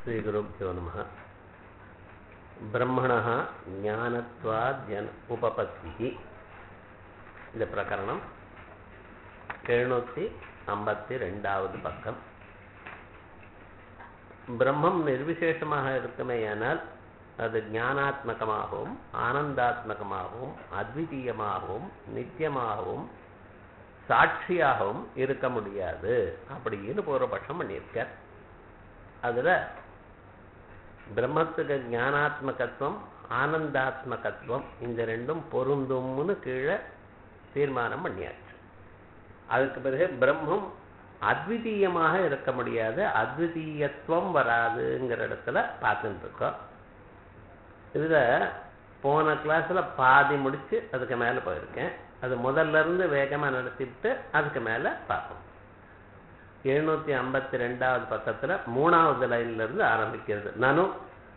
श्रीगुरुभ्यो नमः ब्रह्मणः ज्ञानत्वाद्यन उपपत्तिः இந்த பிரகரணம் எழுநூற்றி ஐம்பத்தி ரெண்டாவது பக்கம் பிரம்மம் நிர்விசேஷமாக இருக்குமேயானால் அது ஞானாத்மகமாகவும் ஆனந்தாத்மகமாகவும் அத்விதீயமாகவும் நித்தியமாகவும் சாட்சியாகவும் இருக்க முடியாது அப்படின்னு பூர்வபட்சம் பண்ணியிருக்கார் அதுல பிரம்மத்துக்கு ஞானாத்மகத்துவம் ஆனந்தாத்மகத்துவம் இந்த ரெண்டும் பொருந்தும்னு கீழே தீர்மானம் பண்ணியாச்சு அதுக்கு பிறகு பிரம்மம் அத்விதீயமாக இருக்க முடியாது அத்விதீயத்துவம் வராதுங்கிற இடத்துல பார்த்துட்டு இருக்கோம் இதுல போன கிளாஸ்ல பாதி முடிச்சு அதுக்கு மேல போயிருக்கேன் அது முதல்ல இருந்து வேகமா நடத்திவிட்டு அதுக்கு மேல பார்ப்போம் எழுநூத்தி ஐம்பத்தி ரெண்டாவது பக்கத்துல மூணாவது லைன்ல இருந்து ஆரம்பிக்கிறது நானும்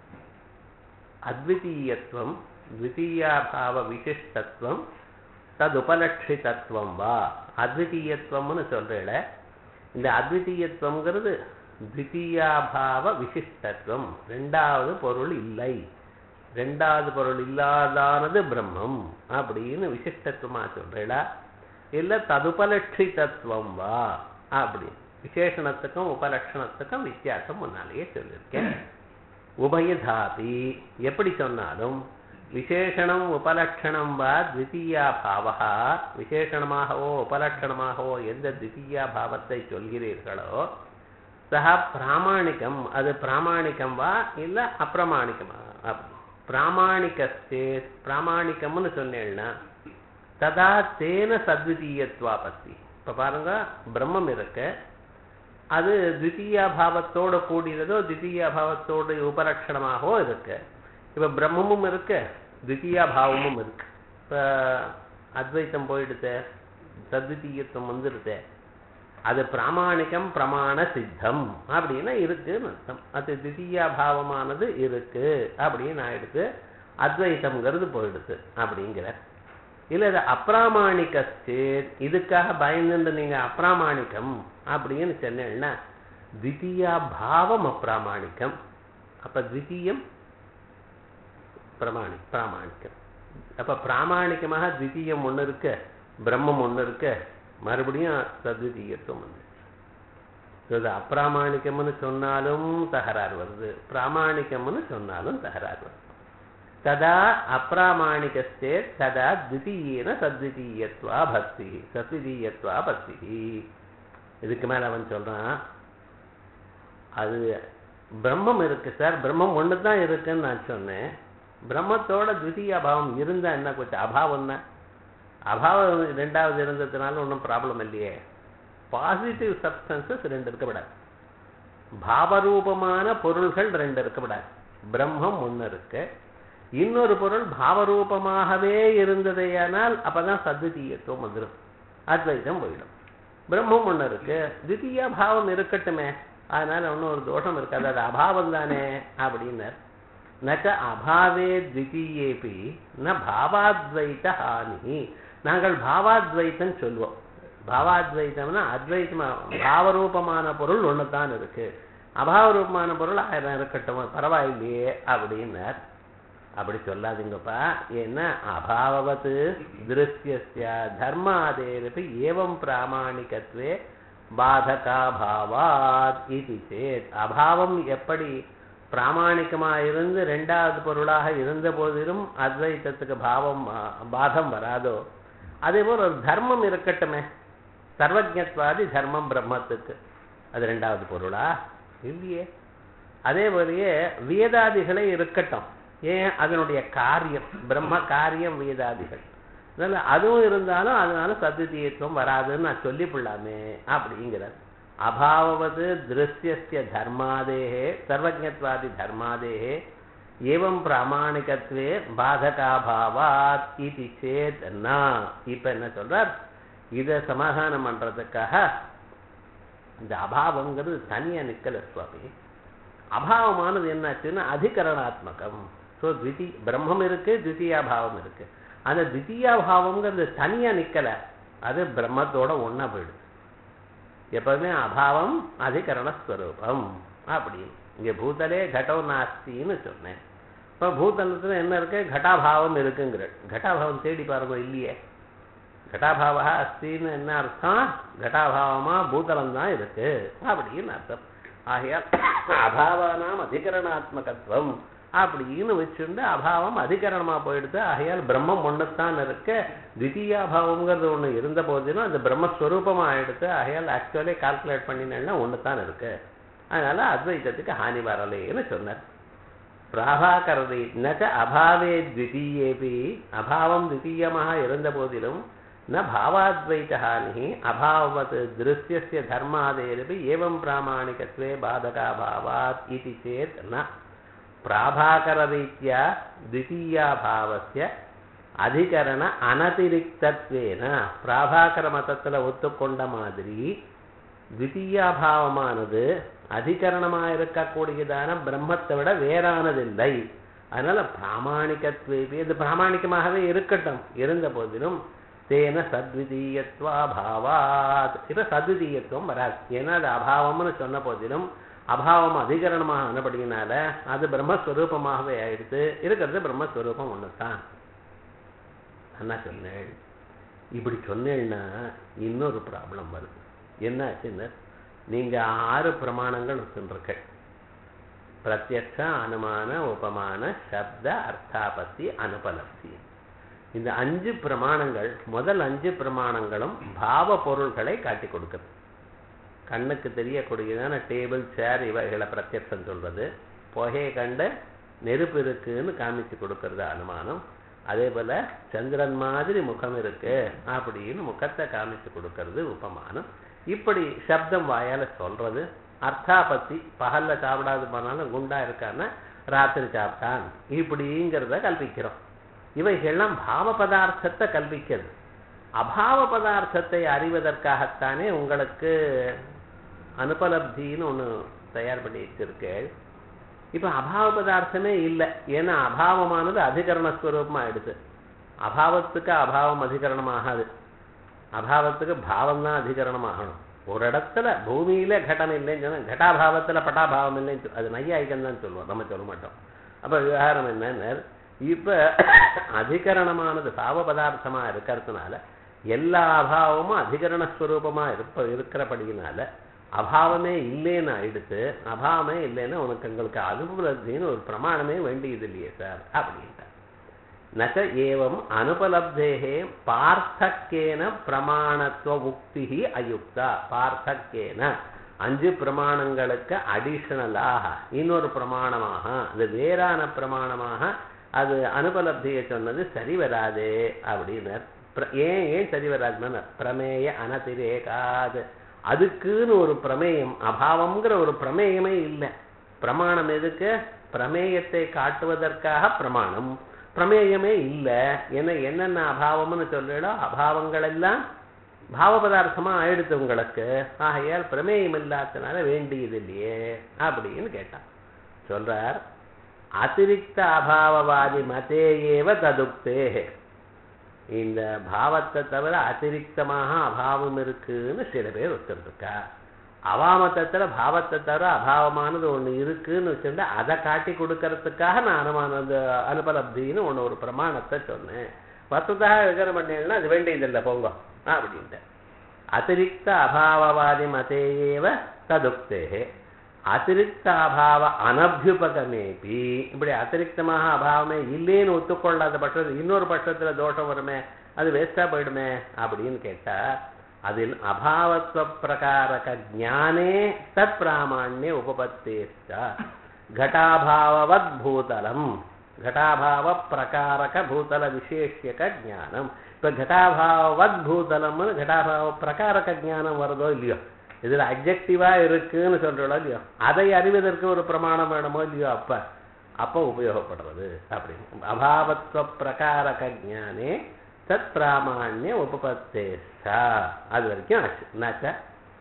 அத்விதீயத்துவம் த்விதீயாபாவ விசிஷ்டத்துவம் ததுபலட்சிதத்துவம் வா அத்விதீயத்துவம்னு சொல்றேல இந்த அத்விதீயத்துவங்கிறது த்விதீயாபாவ விசிஷ்டத்துவம் ரெண்டாவது பொருள் இல்லை ரெண்டாவது பொருள் இல்லாதானது பிரம்மம் அப்படின்னு விசிஷ்டத்துவமா சொல்றேடா இல்ல ததுபலட்சி தத்துவம் வா அப்படி விசேஷணத்துக்கும் உபலட்சணத்துக்கும் வித்தியாசம் முன்னாலேயே சொல்லியிருக்கேன் உபயதாபி எப்படி சொன்னாலும் விசேஷணம் உபலட்சணம் வா த்விதீயா பாவகா விசேஷணமாகவோ உபலட்சணமாகவோ எந்த த்விதீயா பாவத்தை சொல்கிறீர்களோ சஹா பிராமாணிக்கம் அது பிராமாணிக்கம் வா இல்ல அப்பிரமாணிக்கமா பிராமாணிகஸ்தே பிராமாணிக்கம்னு சொன்னேன்னா ததா தேன சத்விதீயத்வா பத்தி இப்ப பாருங்க பிரம்மம் இருக்கு அது தித்தீயா பாவத்தோடு கூடியதோ தித்தீயா பாவத்தோடு உபலட்சணமாகவோ இருக்கு இப்ப பிரம்மமும் இருக்கு தித்தீயா பாவமும் இருக்கு இப்ப அத்வைத்தம் போயிடுது சத்விதீயத்துவம் வந்துடுது அது பிராமாணிக்கம் பிரமாண சித்தம் அப்படின்னா இருக்குன்னு அர்த்தம் அது தித்தீயா பாவமானது இருக்கு அப்படின்னு ஆயிடுது அத்வைத்தம்ங்கிறது போயிடுது அப்படிங்கிற இல்ல இது அப்பிராமாணிகஸ்து இதுக்காக பயந்துட்டு நீங்க அப்பிராமாணிக்கம் அப்படின்னு சொன்னேன்னா தித்தீயா பாவம் அப்பிராமாணிக்கம் அப்ப தித்தீயம் பிரமாணி பிராமாணிக்கம் அப்ப பிராமாணிக்கமாக தித்தீயம் ஒண்ணு இருக்கு பிரம்மம் ஒண்ணு இருக்கு மறுபடியும் சத்விதீயத்துவம் வந்து இது அப்பிராமாணிக்கம்னு சொன்னாலும் தகராறு வருது பிராமாணிக்கம்னு சொன்னாலும் தகராறு வருது ததா அப்பிராமாணிகஸ்தே ததா தித்தீயன சத்விதீயத்வா பக்தி சத்விதீயத்வா பக்தி இதுக்கு மேல அவன் சொல்றான் அது பிரம்மம் இருக்கு சார் பிரம்மம் ஒன்று தான் இருக்குன்னு நான் சொன்னேன் பிரம்மத்தோட தித்தீய அபாவம் இருந்தா என்ன கொஞ்சம் அபாவம் தான் அபாவம் ரெண்டாவது இருந்ததுனால ஒன்றும் ப்ராப்ளம் இல்லையே பாசிட்டிவ் சப்ஸ்டன்சஸ் ரெண்டு இருக்கக்கூடாது பாவரூபமான பொருள்கள் ரெண்டு இருக்கக்கூடாது பிரம்மம் ஒன்று இருக்கு இன்னொரு பொருள் பாவரூபமாகவே இருந்ததையானால் அப்பதான் சத்விதீயத்துவம் வந்துடும் அத்வைதம் போயிடும் பிரம்மம் ஒன்று இருக்கு தித்தீய பாவம் இருக்கட்டுமே அதனால ஒன்றும் ஒரு தோஷம் இருக்காது அது அபாவம் தானே அப்படின்னார் நச்ச அபாவே தித்தீயேபி ந பாவாத்வைத ஹானி நாங்கள் பாவாத்வைத்தம் சொல்லுவோம் பாவாத்வைத்தம்னா அத்வைத்தமா பாவரூபமான பொருள் ஒன்று தான் இருக்கு அபாவரூபமான பொருள் ஆயிரம் இருக்கட்டும் பரவாயில்லையே அப்படின்னார் அப்படி சொல்லாதீங்கப்பா ஏன்னா அபாவத்து திருஷ்ய தர்மாதேரப்பி ஏவம் பிராமணிகத்வே பாதகாபாவாத் இது சேத் அபாவம் எப்படி பிராமணிக்கமா இருந்து ரெண்டாவது பொருளாக இருந்த போதிலும் அத்வைத்தத்துக்கு பாவம் பாதம் வராதோ அதே போல் ஒரு தர்மம் இருக்கட்டுமே சர்வஜத்வாதி தர்மம் பிரம்மத்துக்கு அது ரெண்டாவது பொருளா இல்லையே அதே போலயே வேதாதிகளே இருக்கட்டும் ஏன் அதனுடைய காரியம் பிரம்ம காரியம் வேதாதிகள் அதனால அதுவும் இருந்தாலும் அதனால சத்விதீயத்துவம் வராதுன்னு நான் சொல்லிவிடலாமே அப்படிங்கிறார் அபாவது திருஷ்ய தர்மாதேகே சர்வஜத்வாதி தர்மாதேகே ஏவம் பிராமணிகத்வே பாதகாபாவாத் இது சேத் இப்ப என்ன சொல்றார் இத சமாதானம் பண்றதுக்காக இந்த அபாவங்கிறது தனியா நிக்கல சுவாமி அபாவமானது என்னாச்சுன்னா அதிகரணாத்மகம் ஸோ திதி பிரம்மம் இருக்கு தித்தியாபாவம் இருக்கு அந்த தித்தியாபாவம்ங்கிறது தனியா நிக்கல அது பிரம்மத்தோட ஒன்னா போயிடுது எப்பவுமே அபாவம் அதிகரணஸ்வரூபம் அப்படின்னு இங்க பூதலே கடோ நாஸ்தின்னு சொன்னேன் இப்போ பூதலத்துல என்ன இருக்கு கட்டாபாவம் இருக்குங்கிற கட்டாபாவம் தேடி பாருங்க இல்லையே கட்டாபாவா அஸ்தின்னு என்ன அர்த்தம் கட்டாபாவமா பூதலம் தான் இருக்கு அப்படின்னு அர்த்தம் ஆகையால் அபாவானாம் அதிகரணாத்மகத்துவம் அப்படின்னு வச்சுண்டு அபாவம் அதிகரணமா போயிடுது ஆகையால் பிரம்மம் ஒண்ணுத்தான் இருக்கு தித்தியாபாவம்ங்கிறது ஒண்ணு இருந்த போதிலும் அந்த பிரம்மஸ்வரூபமா ஆயிடுது ஆகையால் ஆக்சுவலி கால்குலேட் பண்ணினேன்னா ஒண்ணுத்தான் இருக்கு அதனால அத்வைத்தத்துக்கு ஹானி வரலேன்னு சொன்னார் பிராபாகரதி நச்ச அபாவே த்விதீயேபி அபாவம் தித்தீயமாக இருந்த போதிலும் ந பாவாத்வைத ஹானி அபாவத் திருஷ்யஸ்ய தர்மாதேரபி ஏவம் பிராமாணிகத்வே பாதகாபாவாத் இது சேத் ந பிராபாகரரீத்யா द्वितीयाभावस्य அதிகரண அனதிரிக்தத்வேன பிராபாகர மதத்துல ஒத்துக்கொண்ட மாதிரி द्वितीयाபாவமானது அதிகரணமா இருக்கக்கூடியதான பிரம்மத்தை விட வேறானதில்லை அதனால பிராமாணிகத்வேபி இது பிராமாணிகமாகவே இருக்கட்டும் இருந்த போதிலும் தேன சத்விதீயத்வாபாவாத் இப்ப சத்விதீயத்துவம் வராது ஏன்னா அது அபாவம்னு சொன்ன போதிலும் அபாவம் அதிகரணமாக ஆனபடியினால அது பிரம்மஸ்வரூபமாகவே ஆயிடுத்து இருக்கிறது பிரம்மஸ்வரூபம் ஒண்ணுதான் என்ன சொன்னேன் இப்படி சொன்னேன்னா இன்னொரு ப்ராப்ளம் வருது என்ன ஆச்சுன்னு நீங்க ஆறு பிரமாணங்கள் வச்சுருக்க பிரத்யக்ஷ அனுமான உபமான சப்த அர்த்தாபத்தி அனுபலப்தி இந்த அஞ்சு பிரமாணங்கள் முதல் அஞ்சு பிரமாணங்களும் பாவ பொருள்களை காட்டி கொடுக்குது கண்ணுக்கு தெரியக்கூடியதான டேபிள் சேர் இவைகளை பிரத்யட்சம் சொல்றது புகையை கண்டு நெருப்பு இருக்குன்னு காமிச்சு கொடுக்கறது அனுமானம் அதே போல சந்திரன் மாதிரி முகம் இருக்கு அப்படின்னு முகத்தை காமிச்சு கொடுக்கறது உபமானம் இப்படி சப்தம் வாயால சொல்றது அர்த்தாபத்தி பகல்ல சாப்பிடாது போனாலும் குண்டா இருக்கான்னா ராத்திரி சாப்பிட்டான் இப்படிங்கிறத கல்பிக்கிறோம் இவைகள்லாம் பாவ பதார்த்தத்தை கல்பிக்கிறது அபாவ பதார்த்தத்தை அறிவதற்காகத்தானே உங்களுக்கு அனுபலப்தின்னு ஒண்ணு தயார் பண்ணி வச்சிருக்கேள் இப்ப அபாவ பதார்த்தமே இல்லை ஏன்னா அபாவமானது அதிகரணஸ்வரூபமா ஆயிடுது அபாவத்துக்கு அபாவம் அதிகரணமாகாது அபாவத்துக்கு பாவம் தான் அதிகரணமாகணும் ஒரு இடத்துல பூமியில கட்டம் இல்லைன்னு சொன்னா கட்டாபாவத்துல பட்டாபாவம் இல்லைன்னு சொல்~ அது நையாயிக்கம் தான் சொல்லுவோம் நம்ம சொல்ல மாட்டோம் அப்ப விவகாரம் என்னன்னு இப்ப அதிகரணமானது பாவ பதார்த்தமா இருக்கிறதுனால எல்லா அபாவமும் அதிகரணஸ்வரூபமா இருப்ப இருக்கிறபடியினால அபாவமே இல்லைன்னு ஆயிடுத்து அபாவமே இல்லைன்னா உனக்கு எங்களுக்கு அனுபலப்தின்னு ஒரு பிரமாணமே வேண்டியது இல்லையே சார் அப்படின்ட்டார் நச்ச ஏவம் அனுபலப்தேகே பார்த்தக்கேன பிரமாணத்துவ உக்தி அயுக்தா பார்த்தக்கேன அஞ்சு பிரமாணங்களுக்கு அடிஷனலாக இன்னொரு பிரமாணமாக அது வேறான பிரமாணமாக அது அனுபலப்தியை சொன்னது சரி வராதே அப்படின்னார் பிர- ஏன் ஏன் சரி வராதுன்னா பிரமேய அனதிரேகாது அதுக்குன்னு ஒரு பிரமேயம் அபாவம்ங்கிற ஒரு பிரமேயமே இல்லை பிரமாணம் எதுக்கு பிரமேயத்தை காட்டுவதற்காக பிரமாணம் பிரமேயமே இல்லை ஏன்னா என்னென்ன அபாவம்னு சொல்லிடோ அபாவங்கள் எல்லாம் பாவ பதார்த்தமா ஆயிடுத்து உங்களுக்கு ஆகையால் பிரமேயம் இல்லாதனால வேண்டியது இல்லையே அப்படின்னு கேட்டான் சொல்றார் அதிரிக்த அபாவவாதி மதே ஏவ ததுக்தே இந்த பாவத்தை தவிர அதிரிக்தமாக அபாவம் இருக்குன்னு சில பேர் ஒத்துருக்கா அவாமத்தத்துல பாவத்தை தவிர அபாவமானது ஒண்ணு இருக்குன்னு வச்சிருந்தா அதை காட்டி கொடுக்கறதுக்காக நான் அனுமான அந்த அனுபலப்தின்னு ஒண்ணு ஒரு பிரமாணத்தை சொன்னேன் வசதாக விசாரம் பண்ணீங்கன்னா அது வேண்டியதில்லை போங்க அப்படின்ட்டு அதிரிக்த அபாவவாதி மதேயேவ ததுக்தே அதிரிக்த அபாவ அனபியுபகமேபி இப்படி அதிரிக்தமாக அபாவமே இல்லேன்னு ஒத்துக்கொள்ளாத பட்சத்தில் இன்னொரு பட்சத்துல தோஷம் வருமே அது வேஸ்டா போயிடுமே அப்படின்னு கேட்டா அதில் அபாவத்வ பிரகாரக ஞானே தத் பிராமாண்ய உபபத்தேஷ்ட घटाभाववद् भूतलम् घटाभाव प्रकारक भूतल விசேஷியக ஞானம் இப்ப घटाभाववद् பூதலம்னு घटाभाव பிரகாரக ஞானம் வருதோ இல்லையோ இதுல அப்ஜெக்டிவா இருக்குன்னு சொல்றோம் இல்லையோ அதை அறிவதற்கு ஒரு பிரமாணம் வேணுமோ இல்லையோ அப்ப அப்ப உபயோகப்படுறது அப்படின்னு அபாவத்வ பிரகாரக ஞானே தத் பிராமாண்ய உபபத்தேஷ்டா அது வரைக்கும் ஆச்சு என்னாச்சா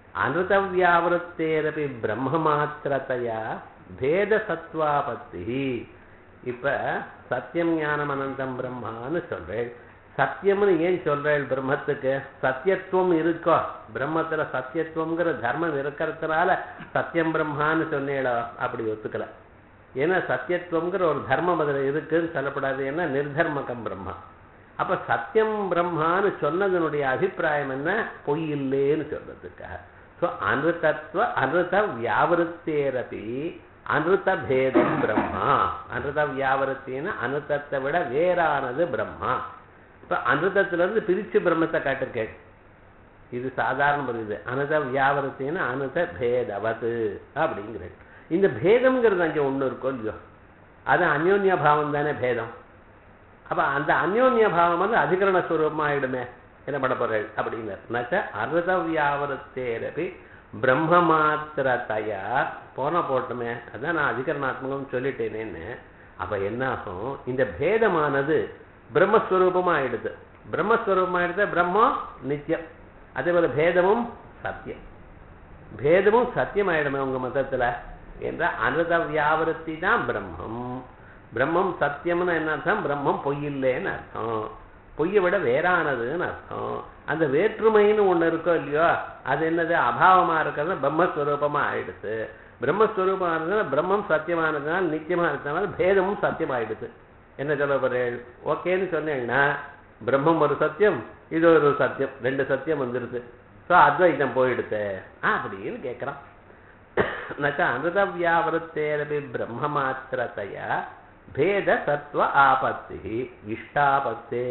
அனுதவியாவிருத்தேரபி பிரம்ம மாத்திரத்தையா பேத சத்வாபத்தி இப்ப சத்தியம் ஞானம் அனந்தம் பிரம்மான்னு சொல்றேன் சத்தியம்னு ஏன் சொல்றேன் பிரம்மத்துக்கு சத்தியத்துவம் இருக்கோ பிரம்மத்துல சத்தியத்துவம்ங்கிற தர்மம் இருக்கிறதுனால சத்தியம் பிரம்மான்னு சொன்னேடா அப்படி ஒத்துக்கல ஏன்னா சத்தியத்துவம்ங்கிற ஒரு தர்மம் அதுல இருக்குன்னு சொல்லப்படாது ஏன்னா நிர்தர்மகம் பிரம்மா அப்ப சத்தியம் பிரம்மான்னு சொன்னதனுடைய அபிப்பிராயம் என்ன பொய் இல்லேன்னு சொல்றதுக்காக ஸோ அனுதத்துவ அனுத வியாபருத்தேரபி அனுத பேதம் பிரம்மா அனுத வியாபருத்தின்னு அனுதத்தை விட வேறானது பிரம்மா இப்ப அனுதத்துல இருந்து பிரிச்சு பிரம்மத்தை காட்டிருக்கேன் இது சாதாரண புரியுது அனுத வியாபரத்தின்னு அனுத பேதவது அப்படிங்கிறது இந்த பேதம்ங்கிறது அங்கே ஒண்ணு இருக்கும் இல்லையோ அது அந்யோன்ய பாவம் தானே பேதம் அப்ப அந்த அந்யோன்ய பாவம் வந்து அதிகரண ஸ்வரூபமா ஆயிடுமே என்ன பண்ண போறேன் அப்படிங்கிறார் நச்ச அனுத வியாபரத்தேரபி பிரம்ம மாத்திரத்தையா போன போட்டுமே அதான் நான் அதிகரணாத்மகம் சொல்லிட்டேனேன்னு அப்ப என்ன ஆகும் இந்த பேதமானது பிரம்மஸ்வரூபமா ஆயிடுது பிரம்மஸ்வரூபமா ஆயிடுது பிரம்மம் நித்தியம் அதே போல பேதமும் சத்தியம் பேதமும் சத்தியம் ஆயிடுமே உங்க மதத்துல என்ற அனுத வியாபரத்தி தான் பிரம்மம் பிரம்மம் சத்தியம்னு என்ன அர்த்தம் பிரம்மம் பொய்யில்லைன்னு அர்த்தம் பொய்யை விட வேறானதுன்னு அர்த்தம் அந்த வேற்றுமைன்னு ஒண்ணு இருக்கோ இல்லையோ அது என்னது அபாவமா இருக்கிறது பிரம்மஸ்வரூபமா ஆயிடுது பிரம்மஸ்வரூபமா இருந்ததுனால பிரம்மம் சத்தியமானதுனால நித்தியமா இருக்கிறதுனால பேதமும் சத்தியமாயிடுது என்ன சொல்ல போறேன் ஓகேன்னு சொன்னேன்னா பிரம்மம் ஒரு சத்தியம் இது ஒரு சத்தியம் ரெண்டு சத்தியம் வந்துருது ஸோ அத்வைதம் போயிடுது அப்படின்னு கேட்குறான் நச்ச அமிர்த வியாபரத்தேரபி பிரம்ம மாத்திரத்தையா பேத சத்வ ஆபத்தி இஷ்டாபத்தே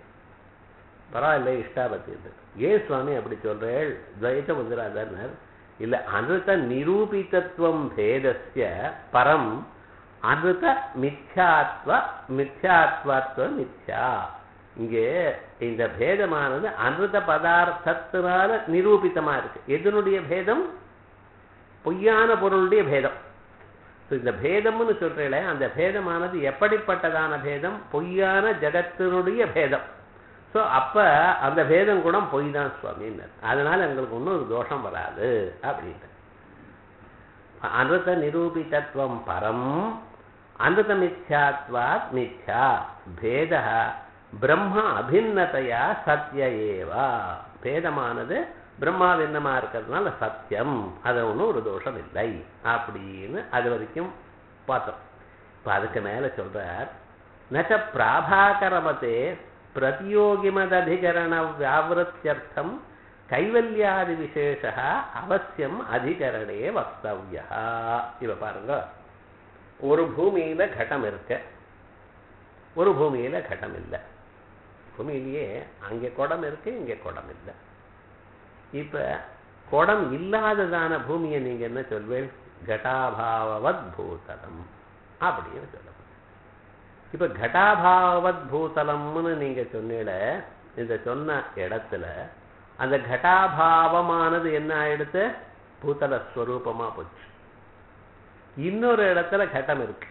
பரவாயில்ல இஷ்டாபத்தி இது ஏன் சுவாமி அப்படி சொல்றேள் துவைத்தம் வந்துடாதனர் இல்ல அனுத நிரூபிதத்துவம் பேதஸ்ய பரம் அனுத மித்யாத்வ மித்யாத்வத்வ மித்யா இங்கே இந்த பேதமானது அனுத பதார்த்தத்தினால நிரூபித்தமா இருக்கு எதனுடைய பேதம் பொய்யான பொருளுடைய பேதம் So, இந்த பேதம்னு சொல்றீங்களே அந்த பேதமானது எப்படிப்பட்டதான பேதம் பொய்யான ஜகத்தினுடைய பேதம் சோ அப்ப அந்த பேதம் கூட பொய் தான் சுவாமின்னு அதனால எங்களுக்கு ஒன்றும் ஒரு தோஷம் வராது அப்படின்ட்டு அனுத நிரூபிதத்துவம் பரம் அனுத மித்யாத்வாத் மித்யா பேத பிரம்ம அபிநத்தையா சத்திய ஏவா பேதமானது பிரம்மா பின்னமா இருக்கிறதுனால சத்தியம் அது ஒன்றும் ஒரு தோஷம் இல்லை அப்படின்னு அது வரைக்கும் பார்த்தோம் இப்ப அதுக்கு மேல சொல்றார் நச்ச பிராபாகரமத்தே பிரதியோகிமததிகரண வியாவிருத்தியர்த்தம் கைவல்யாதி விசேஷ அவசியம் அதிகரணே வக்தவ்யா இவ பாருங்க ஒரு பூமியில கட்டம் இருக்கு ஒரு பூமியில கட்டம் இல்லை பூமியிலேயே அங்கே குடம் இருக்கு இங்கே குடம் இல்லை இப்ப குடம் இல்லாததான பூமியை நீங்க என்ன சொல்வேன் கட்டாபாவவத் பூதலம் அப்படின்னு சொல்ல இப்ப கட்டாபாவவத் பூதலம்னு நீங்க சொன்னீல இந்த சொன்ன இடத்துல அந்த கட்டாபாவமானது என்ன ஆயிடுத்து பூதல ஸ்வரூபமா போச்சு இன்னொரு இடத்துல கட்டம் இருக்கு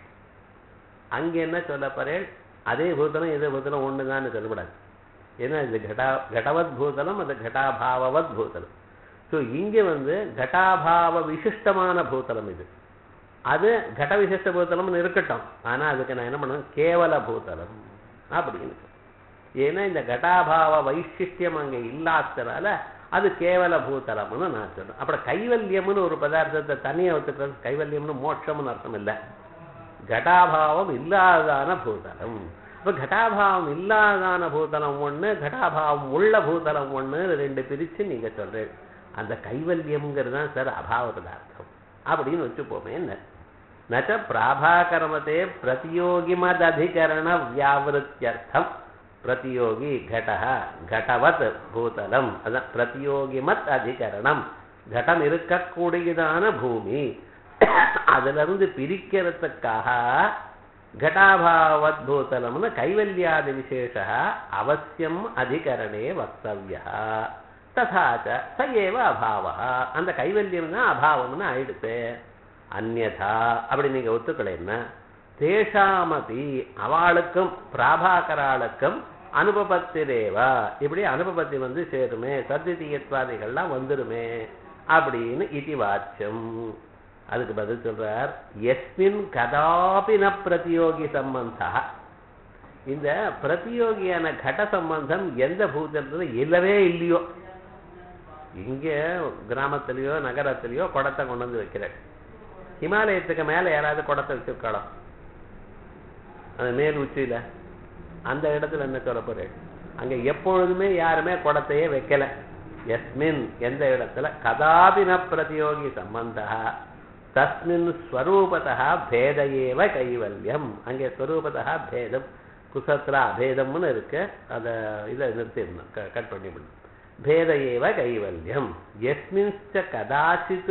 அங்க என்ன சொல்ல போறேன் அதே பூதலம் இதே பூதலம் ஒண்ணுதான் சொல்லக்கூடாது ஏன்னா இது கடா கடவத் பூதலம் அது கட்டாபாவவத் பூதலம் ஸோ இங்க வந்து கட்டாபாவ விசிஷ்டமான பூதலம் இது அது கட விசிஷ்ட பூதலம்னு இருக்கட்டும் ஆனா அதுக்கு நான் என்ன பண்ணுவேன் கேவல பூதலம் அப்படின்னு ஏன்னா இந்த கட்டாபாவ வைசிஷ்டியம் அங்க இல்லாதனால அது கேவல பூதலம்னு நான் சொல்றேன் அப்புறம் கைவல்யம்னு ஒரு பதார்த்தத்தை தனியா வச்சுக்கிறது கைவல்யம்னு மோட்சம்னு அர்த்தம் இல்லை கட்டாபாவம் இல்லாதான பூதலம் இப்ப கட்டாபாவம் இல்லாதான பூதலம் ஒண்ணு கட்டாபாவம் உள்ள பூதலம் ஒண்ணு ரெண்டு பிரிச்சு நீங்க சொல்றேன் அந்த கைவல்யம்ங்கிறது தான் சார் அபாவ பதார்த்தம் அப்படின்னு வச்சுப்போமே என்ன நச்ச பிராபாகரமத்தே பிரதியோகிமததிகரண வியாவிருத்தியர்த்தம் பிரதியோகி கட கடவத் பூதலம் அதான் பிரதியோகிமத் அதிகரணம் கடம் இருக்கக்கூடியதான பூமி அதுல இருந்து பிரிக்கிறதுக்காக கட்டாபாவத் பூதலம்னு கைவல்யாதி விசேஷ அவசியம் அதிகரணே வக்தவியா ததாச்ச ச ஏவ அபாவா அந்த கைவல்யம் தான் அபாவம்னு ஆயிடுச்சு அந்நதா அப்படி நீங்க ஒத்துக்கலைன்னா தேஷாமபி அவளுக்கும் பிராபாகராளுக்கும் அனுபபத்திரேவா இப்படி அனுபபத்தி வந்து சேருமே சத்தியத்வாதிகள்லாம் வந்துருமே அப்படின்னு இதி வாச்சியம் அதுக்கு பதில் சொல்றார் எஸ்மின் கதாபி ந பிரதியோகி சம்பந்தா இந்த பிரதியோகியான கட சம்பந்தம் எந்த பூதத்துல இல்லவே இல்லையோ இங்க கிராமத்திலயோ நகரத்திலயோ குடத்தை கொண்டு வந்து வைக்கிறேன் ஹிமாலயத்துக்கு மேல யாராவது குடத்தை வச்சிருக்காளோ அது மேல் உச்சியில அந்த இடத்துல என்ன சொல்ல போறேன் அங்க எப்பொழுதுமே யாருமே குடத்தையே வைக்கல எஸ்மின் எந்த இடத்துல கதாபின பிரதியோகி சம்பந்தா தஸ்மின் ஸ்வரூபதா பேத ஏவ கைவல்யம் அங்கே ஸ்வரூபதா பேதம் குசத்துல அபேதம்னு இருக்கு அத இதை நிறுத்திடணும் கட் பண்ணி விடணும் பேத ஏவ கைவல்யம் எஸ்மின்ச்ச கதாச்சித்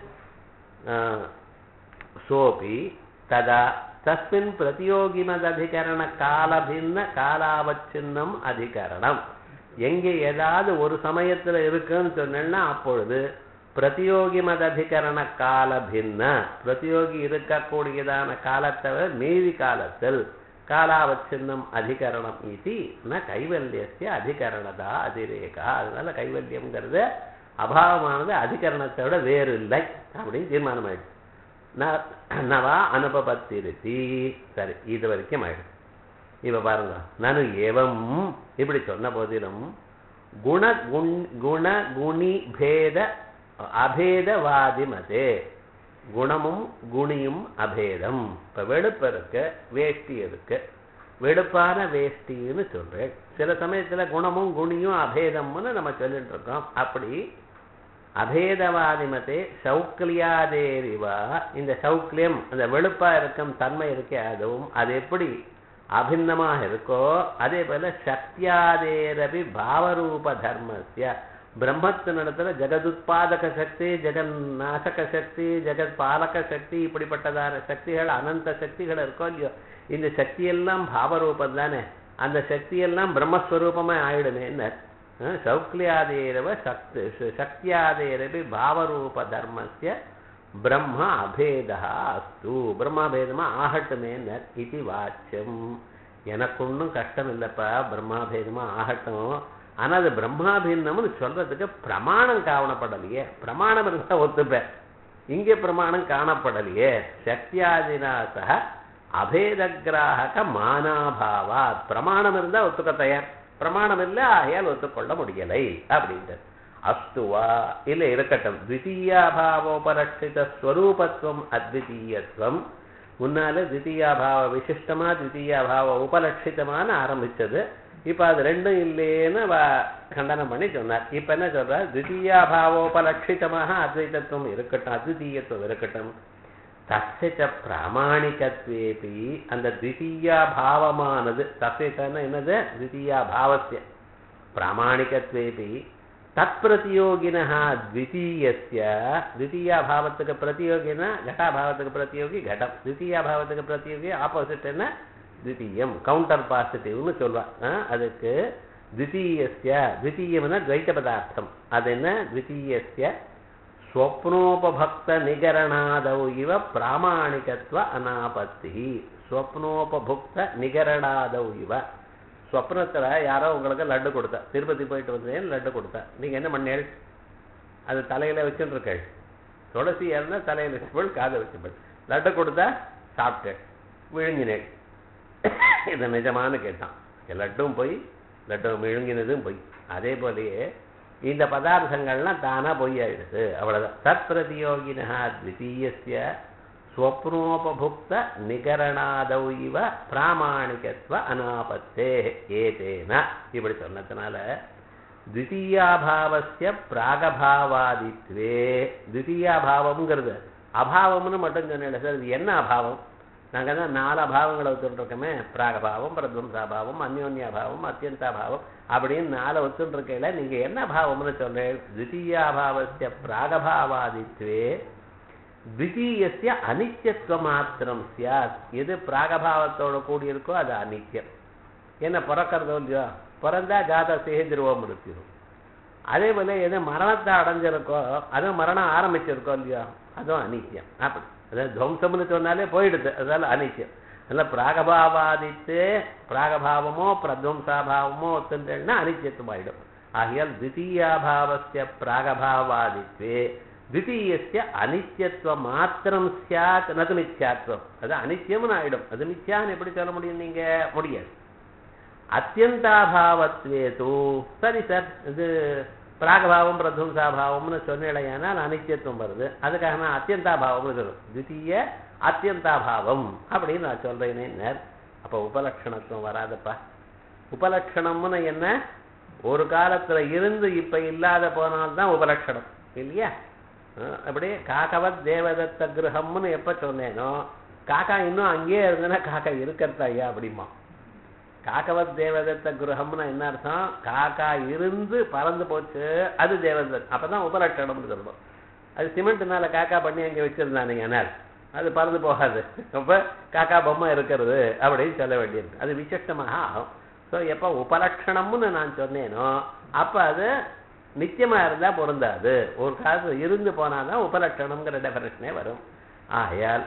சோபி ததா தஸ்மின் பிரதியோகிமததிகரண காலபின்ன காலாவச்சின்னம் அதிகரணம் எங்கே ஏதாவது ஒரு சமயத்துல இருக்குன்னு சொன்னேன்னா அப்பொழுது பிரதியோகி மததிகரண கால பின்ன பிரதியோகி இருக்கக்கூடியதான காலத்தை மீதி காலத்தில் காலாவச்சின்னம் அதிகரணம் இது ந கைவல்யசிய அதிகரணதா அதிரேகா அதனால கைவல்யம்ங்கிறது அபாவமானது அதிகரணத்தை விட வேறு இல்லை அப்படின்னு தீர்மானம் ஆயிடுச்சு நவா அனுபவத்திருத்தி சரி இது வரைக்கும் ஆயிடுச்சு இப்ப பாருங்க நானு ஏவம் இப்படி சொன்ன போதிலும் குண குண குணி பேத அபேதவாதி மதே குணமும் குணியும் அபேதம் இப்ப வெளுப்பு இருக்கு வேஷ்டி இருக்கு வெளுப்பான வேஷ்டின்னு சொல்றேன் சில சமயத்துல குணமும் குணியும் அபேதம்னு நம்ம சொல்லிட்டு இருக்கோம் அப்படி அபேதவாதிமத்தே சௌக்கிலியாதேரிவா இந்த சௌக்கிலியம் அந்த வெளுப்பா இருக்கும் தன்மை இருக்கே அதுவும் அது எப்படி அபிநமாக இருக்கோ அதே போல சக்தியாதேரபி பாவரூப தர்மஸ்ய பிரம்மத்தினிடத்துல ஜெகதுத்பாதக சக்தி ஜெகன் நாசக சக்தி ஜெகத் பாலக சக்தி இப்படிப்பட்டதான சக்திகள் அனந்த சக்திகள் இருக்கோ இல்லையோ இந்த சக்தியெல்லாம் பாவரூபம் தானே அந்த சக்தியெல்லாம் பிரம்மஸ்வரூபமே ஆயிடுமே என்ன சௌக்லியாதேரவ சக்தி சக்தியாதேரபி பாவரூப தர்மஸ்ய பிரம்ம அபேதா அஸ்து பிரம்மாபேதமா ஆகட்டுமே இது வாச்சியம் எனக்கு ஒன்றும் கஷ்டம் இல்லைப்பா பிரம்மாபேதமா ஆகட்டும் ஆனா அது பிரம்மாபீனம்னு சொல்றதுக்கு பிரமாணம் காணப்படலையே பிரமாணம் இருந்தா ஒத்துப்பேன் இங்கே பிரமாணம் காணப்படலையே சக்தியாதினாசக அபேதகிராக மானாபாவா பிரமாணம் இருந்தா ஒத்துக்க தயார் பிரமாணம் இல்லை ஆகையால் ஒத்துக்கொள்ள முடியலை அப்படின்ட்டு அஸ்துவா இல்ல இருக்கட்டும் த்விதீயாபாவோபரட்சித ஸ்வரூபத்துவம் அத்விதீயத்துவம் முன்னால தித்தியாபாவ விசிஷ்டமா தித்தியாபாவ உபலட்சிதமான ஆரம்பிச்சது இப்ப அது ரெண்டும் இல்லேன்னு கண்டனம் பண்ணி சொன்னார் இப்ப என்ன சொல்றார் தித்தியாபாவோபலட்சிதமாக அத்வைதத்துவம் இருக்கட்டும் அத்விதீயத்துவம் இருக்கட்டும் தசைச்ச பிராமணிகத்வேபி அந்த தித்தியா பாவமானது தசைச்சன்னா என்னது தித்தியா பாவசிய பிராமணிகத்வேபி தத் பிரதியோகினா த்விதீயஸ்ய த்விதீயா பாவத்துக்கு பிரதியோகினா கட்டாபாவத்துக்கு பிரதியோகி கடம் த்விதீயா பாவத்துக்கு பிரதியோகி ஆப்போசிட் என்ன த்விதீயம் கவுண்டர் பாசிட்டிவ்னு சொல்வா அதுக்கு த்விதீயஸ்ய த்விதீயம்னா துவைத்த பதார்த்தம் அது என்ன த்விதீயஸ்ய ஸ்வப்னோபபக்த நிகரணாதௌ இவ பிராமணிகத்துவ அனாபத்தி ஸ்வப்னோபபுக்த நிகரணாதௌ இவ ஸ்வப்னத்துல யாரோ உங்களுக்கு லட்டு கொடுத்தா திருப்பதி போயிட்டு வந்தேன் லட்டு கொடுத்தா நீங்க என்ன பண்ணீள் அது தலையில வச்சுட்டு இருக்கள் துளசி இருந்தா தலையில வச்சுப்பள் காதை வச்சுப்பள் லட்டு கொடுத்தா சாப்பிட்டேன் விழுங்கினேன் இது நிஜமானு கேட்டான் லட்டும் போய் லட்டு விழுங்கினதும் போய் அதே போலயே இந்த பதார்த்தங்கள்லாம் தானா பொய் ஆயிடுது அவ்வளவுதான் சத் பிரதியோகினா த்விதீயஸ்ய ஸ்வப்னோபபுக்த நிகரணாதௌ இவ பிராமணிகத்துவ அனாபத்தே ஏதேன இப்படி சொன்னதுனால த்விதீயாபாவசிய பிராகபாவாதித்வே த்விதீயாபாவம்ங்கிறது அபாவம்னு மட்டும் சொன்னேன் சார் இது என்ன அபாவம் நாங்கள் தான் நாலு அபாவங்களை ஒத்துருக்கோமே பிராகபாவம் பிரத்வம்சாபாவம் அந்யோன்யாபாவம் அத்தியந்தாபாவம் அப்படின்னு நாலு ஒத்துருக்கையில நீங்க என்ன பாவம்னு சொல்றேன் த்விதீயாபாவசிய பிராகபாவாதித்வே த்விதீயசிய அனித்தியத்துவ மாத்திரம் சியாத் எது பிராகபாவத்தோட கூடி இருக்கோ அது அனித்தியம் என்ன பிறக்கிறதோ இல்லையோ பிறந்தா ஜாத சேந்திருவோம் இருக்கும் அதே போல எது மரணத்தை அடைஞ்சிருக்கோ அதுவும் மரணம் ஆரம்பிச்சிருக்கோ இல்லையோ அதுவும் அனித்தியம் அப்படி அதாவது துவம்சம்னு சொன்னாலே போயிடுது அதனால அனித்தியம் அதனால பிராகபாவாதித்து பிராகபாவமோ பிரத்வம்சாபாவமோ ஒத்துன்றேன்னா அனித்தியத்துவம் ஆயிடும் ஆகையால் தித்தீயாபாவசிய பிராகபாவாதித்வே தித்தீயசிய அனித்தியத்துவ மாத்திரம் சியாத் நது மித்யாத்வம் அது அனித்தியம்னு ஆயிடும் அது மித்யான்னு எப்படி சொல்ல முடியும் நீங்க முடியாது அத்தியந்தாபாவத்வே தூ சரி சார் இது பிராகபாவம் பிரத்வம்சாபாவம்னு சொன்னேடையானால் அனித்தியத்துவம் வருது அதுக்காக நான் அத்தியந்தாபாவம்னு சொல்லுவேன் தித்தீய அத்தியந்தாபாவம் அப்படின்னு நான் சொல்றேனே அப்ப உபலட்சணத்துவம் வராதப்பா உபலட்சணம்னு என்ன ஒரு காலத்துல இருந்து இப்ப இல்லாத போனால்தான் உபலட்சணம் இல்லையா அஹ் அப்படியே காக்கவத் தேவதத்த கிரகம்னு எப்ப சொன்னேனோ காக்கா இன்னும் அங்கேயே இருந்ததுன்னா காக்கா இருக்கிறதா ஐயா அப்படிமா காக்கவத் தேவதத்த கிரகம்னு என்ன அர்த்தம் காக்கா இருந்து பறந்து போச்சு அது தேவதத் அப்பதான் உபலட்சணம்னு சொல்லணும் அது சிமெண்ட்னால காக்கா பண்ணி அங்கே வச்சிருந்தானுங்க அது பறந்து போகாது அப்ப காக்கா பொம்மை இருக்கிறது அப்படின்னு சொல்ல வேண்டியது அது விசிஷ்டமாக ஆகும் ஸோ எப்போ உபலட்சணம்னு நான் சொன்னேனோ அப்ப அது நித்தியமா இருந்தா பொருந்தாது ஒரு காலத்துல இருந்து போனாதான் உபலட்சணம்ங்கிற டெஃபரேஷனே வரும் ஆகையால்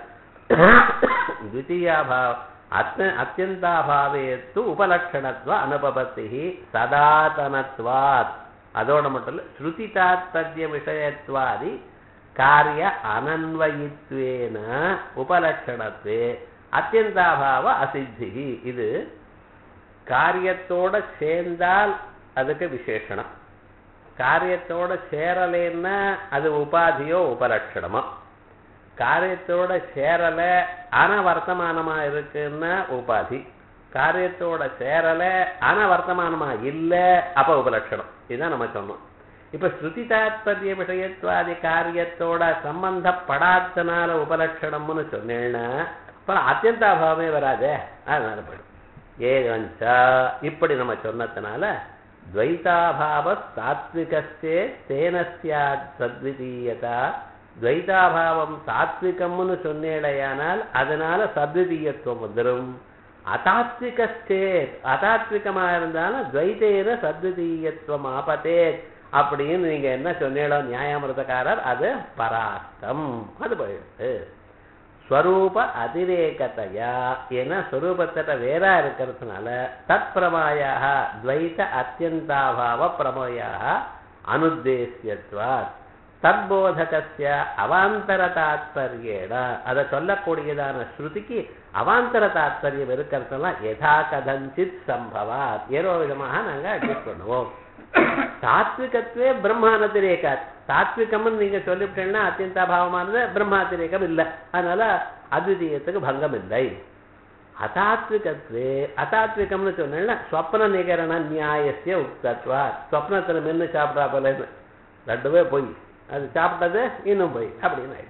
द्वितीयाभाव अत्य அத்தியந்தாபாவே து உபலட்சணத்துவ அனுபபத்தி சதாதனத்வாத் அதோட மட்டும் இல்ல ஸ்ருதி தாத்பரிய விஷயத்வாதி காரிய அனன்வயித்வேன உபலட்சணத்வே அத்தியந்தாபாவ அசித்தி இது காரியத்தோட சேர்ந்தால் அதுக்கு விசேஷணம் காரியத்தோட சேரலைன்னா அது உபாதியோ உபலட்சணமோ காரியத்தோட சேரல ஆனா வர்த்தமானமா இருக்குன்னா உபாதி காரியத்தோட சேரல ஆனா வர்த்தமானமா இல்ல அப்ப உபலட்சணம் இதுதான் நம்ம சொன்னோம் இப்ப ஸ்ருதி தாத்பரிய விஷயத்வாதி காரியத்தோட சம்பந்தப்படாதனால உபலட்சணம்னு சொன்னேன்னா அப்புறம் அத்தியந்தாபாவமே வராதே அதனால போயிடும் ஏவஞ்சா இப்படி நம்ம சொன்னதுனால துவைதாபாவ சாத்விகஸ்தே தேன சியாத் சத்விதீயதா துவைதாபாவம் சாத்விகம்னு சொன்னேடையானால் அதனால சத்விதீயத்துவம் வந்துடும் அதாத்விகஸ்டேத் அதாத்விகமா இருந்தாலும் துவைத்தேன சத்விதீயத்துவம் ஆபத்தே அப்படின்னு நீங்க என்ன சொன்னீங்களோ நியாயாமிரதக்காரர் அது பராஸ்தம் அது போயிடுது ஸ்வரூப அதிரேகத்தையா ஏன்னா ஸ்வரூபத்திட்ட வேறா இருக்கிறதுனால தத் பிரமாயாக துவைத அத்தியந்தாபாவ பிரமயாக அனுத்தேசியத்வாத் தத்போதகஸ்ய அவாந்தர தாத்பரியேட அதை சொல்லக்கூடியதான ஸ்ருதிக்கு அவாந்தர தாத்பரியம் இருக்கிறதெல்லாம் யதா கதஞ்சித் சம்பவாத் ஏதோ விதமாக நாங்க அட்ஜஸ்ட் பண்ணுவோம் சாத்விகத்துவே பிரம்மானத்திரேகாத் சாத்விகம்னு நீங்க சொல்லிவிட்டீங்கன்னா அத்தியந்தாபாவமானது பிரம்மாத்திரேகம் இல்லை அதனால அத்விதீயத்துக்கு பங்கம் இல்லை அதாத்விகத்வே அதாத்விகம்னு சொன்னா ஸ்வப்ன நிகரண நியாயசிய உக்தத்வா ஸ்வப்னத்துல மென்னு சாப்பிட்றா போல ரெண்டுமே போய் அது சாப்பிட்டது இன்னும் போய் அப்படின்னு ஆயிடுச்சு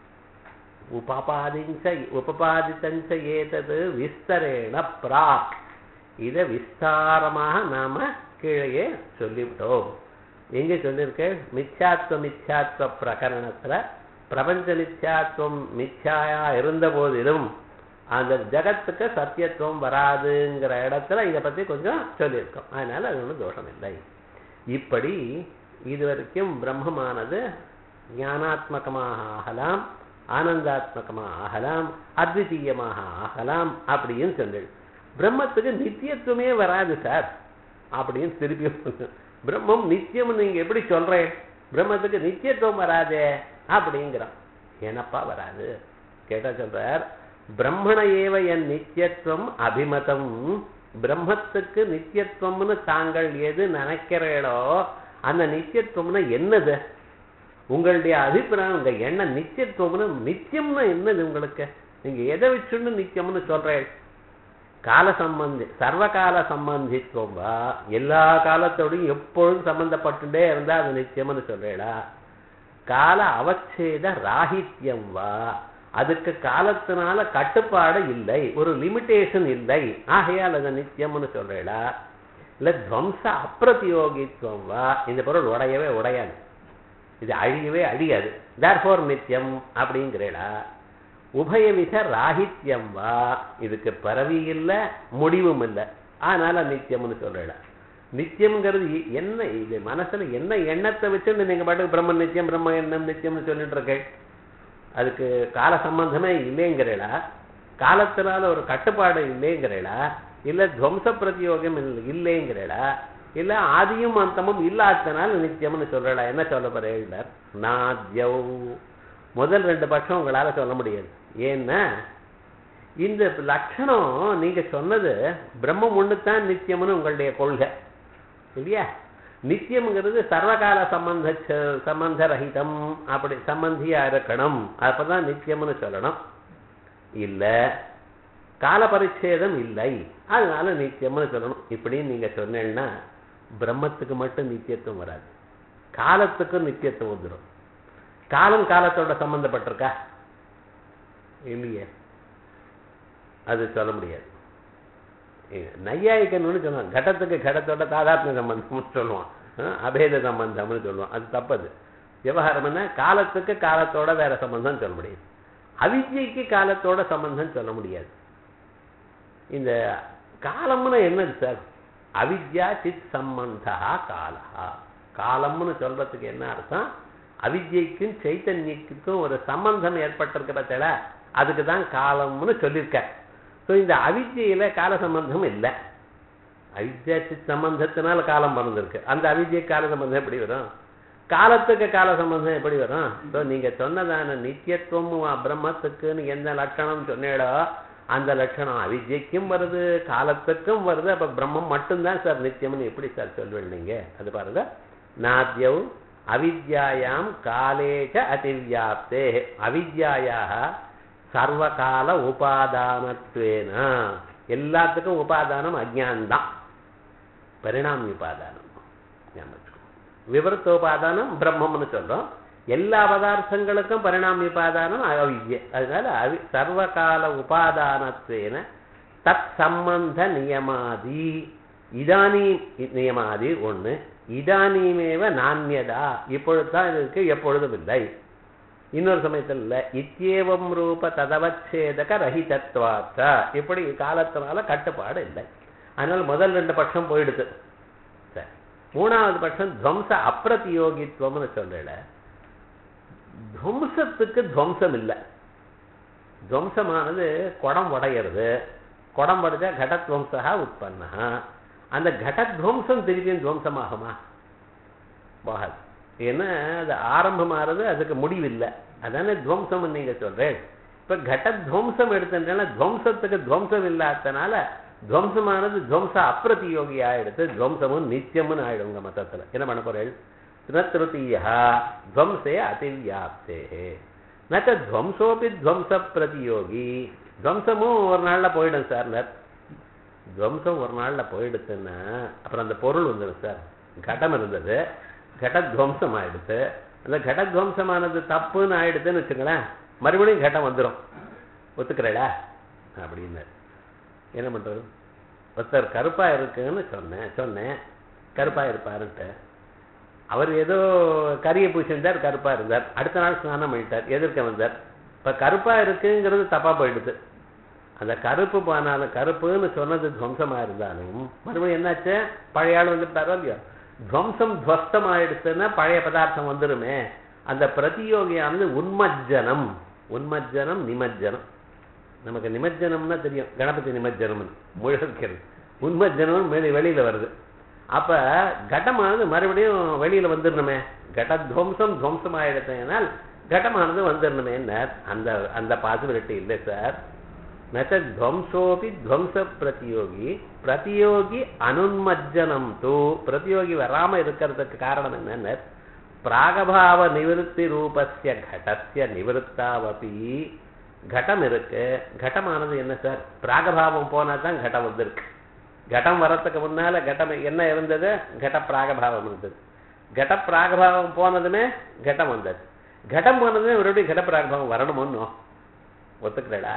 உபபாதிஞ்ச உபபாதித்தஞ்ச ஏதது விஸ்தரேண பிராக் இதை விஸ்தாரமாக நாம கீழே சொல்லிவிட்டோம் எங்க சொல்லியிருக்க மித்யாத்வ மித்யாத்வ பிரகரணத்துல பிரபஞ்ச மித்யாத்வம் மித்யாயா இருந்த போதிலும் அந்த ஜகத்துக்கு சத்தியத்துவம் வராதுங்கிற இடத்துல இதை பத்தி கொஞ்சம் சொல்லியிருக்கோம் அதனால அது ஒன்றும் தோஷம் இல்லை இப்படி இதுவரைக்கும் பிரம்மமானது ஞானாத்மகமாக ஆகலாம் ஆனந்தாத்மகமாக ஆகலாம் அத்விதீயமாக ஆகலாம் அப்படின்னு சொன்னது பிரம்மத்துக்கு நித்தியத்துவமே வராது சார் அப்படின்னு திருப்பி பிரம்மம் நித்தியம் நீங்க எப்படி சொல்றேன் பிரம்மத்துக்கு நித்தியத்துவம் வராதே அப்படிங்கிறான் எனப்பா வராது கேட்டா சொல்றார் பிரம்மண ஏவ என் நித்தியத்துவம் அபிமதம் பிரம்மத்துக்கு நித்தியத்துவம்னு தாங்கள் எது நினைக்கிறீங்களோ அந்த நித்தியத்துவம்னா என்னது உங்களுடைய அபிப்பிராயம் உங்க என்ன நித்தியத்துவம்னு நித்தியம்னா என்னது உங்களுக்கு நீங்க எதை வச்சுன்னு நித்தியம்னு சொல்றேன் கால சம்பந்தி சர்வகால சம்பந்தித்துவம் வா எல்லா காலத்தோடையும் எப்பொழுதும் சம்பந்தப்பட்டுட்டே இருந்தா அது நித்தியம்னு சொல்றேடா கால அவச்சேத ராகித்யம் வா அதுக்கு காலத்தினால கட்டுப்பாடு இல்லை ஒரு லிமிட்டேஷன் இல்லை ஆகையால் அது நித்தியம்னு சொல்றேடா இல்ல துவம்ச அப்பிரதியோகித்துவம் வா இந்த பொருள் உடையவே உடையாது இது அழியவே அழியாது தேர்ஃபோர் நித்தியம் அப்படிங்கிறேடா உபயவித ராகித்யம் வா இதுக்கு பரவி இல்லை முடிவும் இல்லை அதனால நித்தியம்னு சொல்றேடா நித்தியம்ங்கிறது என்ன இது மனசுல என்ன எண்ணத்தை வச்சு நீங்க பாட்டுக்கு பிரம்ம நித்தியம் பிரம்ம எண்ணம் நித்தியம்னு சொல்லிட்டு இருக்கேன் அதுக்கு கால சம்பந்தமே இல்லைங்கிறேடா காலத்தினால ஒரு கட்டுப்பாடு இல்லைங்கிறேடா இல்ல துவம்ச பிரதியோகம் இல்லைங்கிறடா இல்ல ஆதியும் அந்தமும் இல்லாதனால நித்தியம்னு சொல்றடா என்ன சொல்ல போறேன் நாத்யவ் முதல் ரெண்டு பட்சம் உங்களால சொல்ல முடியாது ஏன்னா இந்த லட்சணம் நீங்க சொன்னது பிரம்மம் ஒண்ணுதான் நித்தியம்னு உங்களுடைய கொள்கை இல்லையா நித்தியம்ங்கிறது சர்வகால சம்பந்த சம்பந்த ரஹிதம் அப்படி சம்பந்தியா இருக்கணும் அப்பதான் நித்தியம்னு சொல்லணும் இல்ல கால பரிச்சேதம் இல்லை அதனால நித்தியம்னு சொல்லணும் இப்படின்னு நீங்க சொன்னீங்கன்னா பிரம்மத்துக்கு மட்டும் நித்தியத்துவம் வராது காலத்துக்கும் நித்தியத்துவம் வந்துடும் காலம் காலத்தோட சம்பந்தப்பட்டிருக்கா இல்லையே அது சொல்ல முடியாது நையாயிக்கணும்னு சொல்லுவான் கடத்துக்கு கடத்தோட தாதாத்மிய சம்பந்தம்னு சொல்லுவான் அஹ் அபேத சம்பந்தம்னு சொல்லுவான் அது தப்பது விவகாரம்னா காலத்துக்கு காலத்தோட வேற சம்பந்தம் சொல்ல முடியாது அவித்யைக்கு காலத்தோட சம்பந்தம் சொல்ல முடியாது இந்த காலம்னு என்னது சார் அவித்யா சித் சம்பந்தா காலா காலம்னு சொல்றதுக்கு என்ன அர்த்தம் அவித்யைக்கும் சைத்தன்யத்துக்கும் ஒரு சம்பந்தம் ஏற்பட்டிருக்கிறதுல அதுக்கு தான் காலம்னு சொல்லியிருக்க ஸோ இந்த அவித்யில கால சம்பந்தம் இல்லை அவித்யா சித் சம்பந்தத்தினால காலம் பிறந்திருக்கு அந்த அவித்யை கால சம்பந்தம் எப்படி வரும் காலத்துக்கு கால சம்பந்தம் எப்படி வரும் ஸோ நீங்க சொன்னதான நித்தியத்துவம் பிரம்மத்துக்குன்னு எந்த லட்சணம் சொன்னேடோ அந்த லட்சணம் அவித்யைக்கும் வருது காலத்துக்கும் வருது அப்ப பிரம்மம் மட்டும்தான் சார் நித்தியம்னு எப்படி சார் சொல்வீங்க நீங்க அது பாருங்க நாத்யவ் அவித்யாயாம் காலேச்ச அதிவியாப்தே அவித்யாயாக சர்வகால உபாதானத்வேன எல்லாத்துக்கும் உபாதானம் அஜான்தான் பரிணாமி உபாதானம் விவரத்தோபாதானம் பிரம்மம்னு சொல்றோம் எல்லா பதார்த்தங்களுக்கும் பரிணாமி உபாதானம் அவித்ய அதனால அவி சர்வகால உபாதானத்வேன தத் சம்பந்த நியமாதி இதானி நியமாதி ஒண்ணு இதானியமேவ நானியதா இப்பொழுதுதான் இது இருக்கு எப்பொழுதும் இல்லை இன்னொரு சமயத்தில் இல்ல இத்தியேவம் ரூப ததவச்சேதக ரஹிதத்வாச்ச இப்படி காலத்தினால கட்டுப்பாடு இல்லை அதனால முதல் ரெண்டு பட்சம் போயிடுது சரி மூணாவது பட்சம் துவம்ச அப்பிரதியோகித்துவம்னு சொல்லல துவம்சத்துக்கு துவம்சம் இல்லை துவம்சமானது குடம் உடையிறது குடம் உடைச்சா கடத்வம்சா உற்பன்னா அந்த கடத்வம்சம் திருப்பியும் துவம்சமாகுமா போகாது ஏன்னா அது ஆரம்பமாகிறது அதுக்கு முடிவில்லை அதானே துவம்சம் நீங்க சொல்றேன் இப்ப கடத்வம்சம் எடுத்துட்டா துவம்சத்துக்கு துவம்சம் இல்லாதனால துவம்சமானது துவம்ச அப்பிரதியோகி ஆயிடுத்து துவம்சமும் நித்தியம்னு ஆயிடுங்க மொத்தத்துல என்ன பண்ண போறேன் திருத்தீயா துவம்சே அதிவியாப்தே நச்ச துவம்சோபி துவம்ச பிரதியோகி துவம்சமும் ஒரு நாள்ல போயிடும் சார் துவம்சம் ஒரு நாள்ல போயிடுச்சுன்னா அப்புறம் அந்த பொருள் வந்துடும் சார் கடம் இருந்தது கடத்வம்சம் ஆயிடுச்சு அந்த கடத்வம்சமானது தப்புன்னு ஆயிடுதுன்னு வச்சுங்களேன் மறுபடியும் கட்டம் வந்துடும் ஒத்துக்கிறடா அப்படின்னு என்ன பண்றது ஒருத்தர் கருப்பா இருக்குன்னு சொன்னேன் சொன்னேன் கருப்பா இருப்பாருன்ட்டு அவர் ஏதோ கரியை பூசிருந்தார் கருப்பா இருந்தார் அடுத்த நாள் ஸ்நானம் பண்ணிட்டார் எதிர்க்க வந்தார் இப்ப கருப்பா இருக்குங்கிறது தப்பா போயிடுது அந்த கருப்பு போனாலும் கருப்புன்னு சொன்னது துவம்சமா இருந்தாலும் மறுபடியும் என்னாச்சு பழைய ஆள் வந்துட்டாரோ இல்லையோ துவம்சம் துவஸ்தம் ஆயிடுச்சுன்னா பழைய பதார்த்தம் வந்துருமே அந்த பிரதியோகியானது உன்மஜ்ஜனம் உன்மஜ்ஜனம் நிமஜ்ஜனம் நமக்கு நிமஜ்ஜனம்னா தெரியும் கணபதி நிமஜ்ஜனம்னு முழுக்கிறது உன்மஜ்ஜனம் வெளி வெளியில வருது அப்ப கடமானது மறுபடியும் வெளியில வந்துடணுமே கடத்வம்சம் துவம்சம் ஆயிடுச்சுனால் கடமானது வந்துடணுமே அந்த அந்த பாசிபிலிட்டி இல்லை சார் நச்ச துவம்சோபி துவம்ச பிரதியோகி பிரதியோகி அனுன்மஜ்ஜனம் தூ பிரதியோகி வராம இருக்கிறதுக்கு காரணம் என்னன்னு பிராகபாவ நிவிருத்தி ரூபஸ்ய கடஸ்ய நிவிருத்தாவபி கடம் இருக்கு கடமானது என்ன சார் பிராகபாவம் போனா தான் கடம் வந்திருக்கு கடம் வரத்துக்கு முன்னால கடம் என்ன இருந்தது கட பிராகபாவம் இருந்தது கட பிராகபாவம் போனதுமே கடம் வந்தது கடம் போனதுமே மறுபடியும் கட பிராகபாவம் வரணுமோன்னு ஒத்துக்கிறடா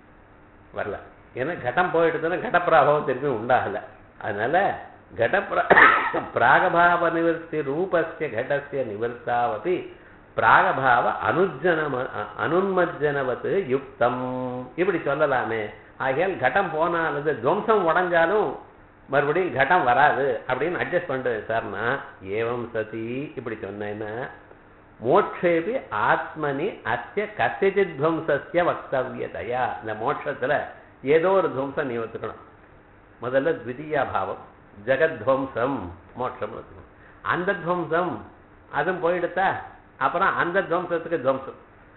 வரல ஏன்னா கடம் போயிடுதுன்னா கடப்பிராபம் திருப்பி உண்டாகல அதனால கடப்பிர பிராகபாவ நிவர்த்தி ரூபஸ்ய கடஸ்ய நிவர்த்தாவபி பிராகபாவ அனுஜனம அனுன்மஜ்ஜனவத்து யுக்தம் இப்படி சொல்லலாமே ஆகையால் கட்டம் போனாலும் துவம்சம் உடஞ்சாலும் மறுபடியும் கட்டம் வராது அப்படின்னு அட்ஜஸ்ட் பண்றது சார்னா ஏவம் சதி இப்படி சொன்னேன்னா மோட்சேபி ஆத்மனி அத்திய கசிச்சித் துவம்சஸ்ய வக்தவியதையா இந்த மோட்சத்துல ஏதோ ஒரு துவம்சம் நீ ஒத்துக்கணும் முதல்ல த்விதீயா பாவம் ஜெகத்வம்சம் மோட்சம் ஒத்துக்கணும் அந்த துவம்சம் அதுவும் போயிடுத்தா அப்புறம் அந்த துவம்சத்துக்கு துவம்சம்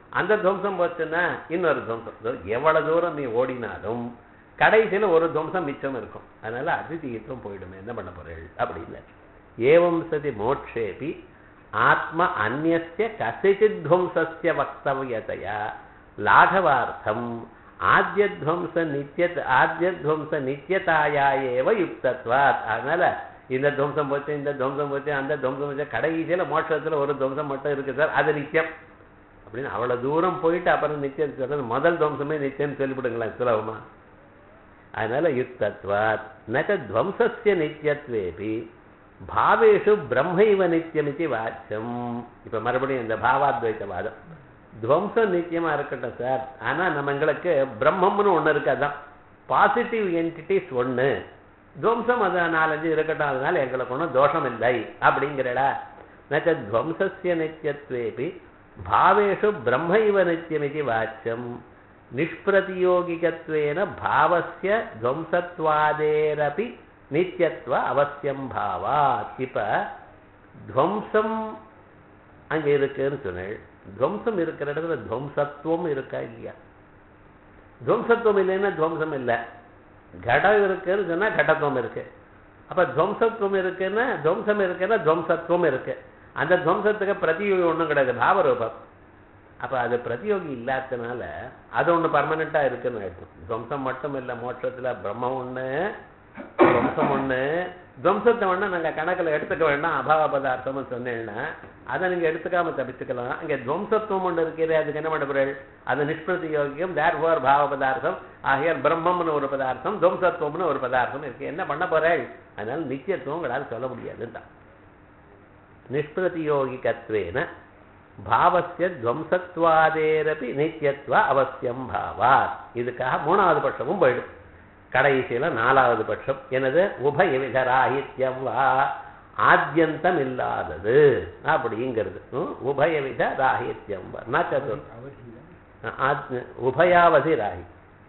அந்த துவம்சம் போச்சுன்னா இன்னொரு துவம்சம் இதோ எவ்வளவு தூரம் நீ ஓடினாலும் கடைசியில ஒரு துவம்சம் மிச்சம் இருக்கும் அதனால அதிதீயத்துவம் போயிடுமே என்ன பண்ண போறீள் அப்படி இல்லை ஏவம் சதி மோட்சேபி ஆத்ம அந்நிய கசிச்சித் துவம்சஸ்ய வக்தவியதையா லாഘவார்த்தம் ஆத்யத்வம்ச நித்திய ஆத்யத்வம்ச நித்தியதாயா ஏவ யுக்தத்வாத் அதனால இந்த துவம்சம் போச்சு இந்த துவம்சம் போச்சு அந்த துவம்சம் போச்சு கடைசியில மோட்சத்துல ஒரு துவம்சம் மட்டும் இருக்கு சார் அது நித்தியம் அப்படின்னு அவ்வளவு தூரம் போயிட்டு அப்புறம் நித்தியம் சொல்றது முதல் துவம்சமே நித்தியம் சொல்லிவிடுங்களேன் சுலபமா அதனால யுக்தத்வாத் நக துவம்சஸ்ய நித்தியத்வேபி பாவேஷு பிரம்மைவ நித்தியமிதி வாச்சியம் இப்ப மறுபடியும் இந்த பாவாத்வைத்தவாதம் துவம்சம் நித்தியமா இருக்கட்டும் சார் ஆனா நம்ம எங்களுக்கு பிரம்மம்னு ஒண்ணு இருக்காதான் பாசிட்டிவ் என்டிட்டிஸ் ஒண்ணு துவம்சம் அது நாலஞ்சு இருக்கட்டும் அதனால எங்களுக்கு ஒன்றும் தோஷம் இல்லை அப்படிங்கிறடா நச்ச துவம்சஸ்ய நித்தியத்வேபி பாவேஷு பிரம்மைவ நித்தியமிதி வாச்சியம் நிஷ்பிரதியோகிகத்வேன பாவஸ்ய துவம்சத்வாதேரபி நித்தியத்துவ அவசியம் பாவாத் இப்ப துவம்சம் அங்க இருக்குன்னு சொன்னேன் துவம்சம் இருக்கிற இடத்துல துவம்சத்துவம் இருக்கா இல்லையா துவம்சத்துவம் இல்லைன்னா துவம்சம் இல்லை கடம் இருக்குன்னு சொன்னா கடத்துவம் இருக்கு அப்ப துவம்சத்துவம் இருக்குன்னா துவம்சம் இருக்குன்னா துவம்சத்துவம் இருக்கு அந்த துவம்சத்துக்கு பிரதியோகி ஒண்ணும் கிடையாது பாவரூபம் அப்ப அது பிரதியோகி இல்லாதனால அது ஒண்ணு பர்மனண்டா இருக்குன்னு ஆயிடும் துவம்சம் மட்டும் இல்ல மோட்சத்துல பிரம்மம் ஒண்ணு துவம்சம் ஒண்ணு துவம்சத்தை வேணா நாங்க கணக்குல எடுத்துக்க வேண்டாம் அபாவ பதார்த்தம்னு சொன்னேன்னா அதை நீங்க எடுத்துக்காம தப்பிச்சுக்கலாம் அங்க துவம்சத்துவம் ஒண்ணு இருக்கிறது அதுக்கு என்ன பண்ணப்படுறீர்கள் அது நிஷ்பிரதி யோகியம் தேர் ஃபோர் பாவ பதார்த்தம் ஆகியால் பிரம்மம்னு ஒரு பதார்த்தம் துவம்சத்துவம்னு ஒரு பதார்த்தம் இருக்கு என்ன பண்ண போறேள் அதனால நித்தியத்துவம் உங்களால் சொல்ல முடியாதுன்றான் நிஷ்பிரதியோகிகத்வேன பாவசிய துவம்சத்வாதேரபி நித்தியத்துவ அவசியம் பாவாத் இதுக்காக மூணாவது பட்சமும் போயிடும் கடைசியில நாலாவது பட்சம் எனது உபயவித ராகித்யம் வா ஆத்யந்தம் இல்லாதது அப்படிங்கிறது ம், உபயவித ராகித்யம் வா ந சதுர் ஆத்ம- உபயாவதி ராகி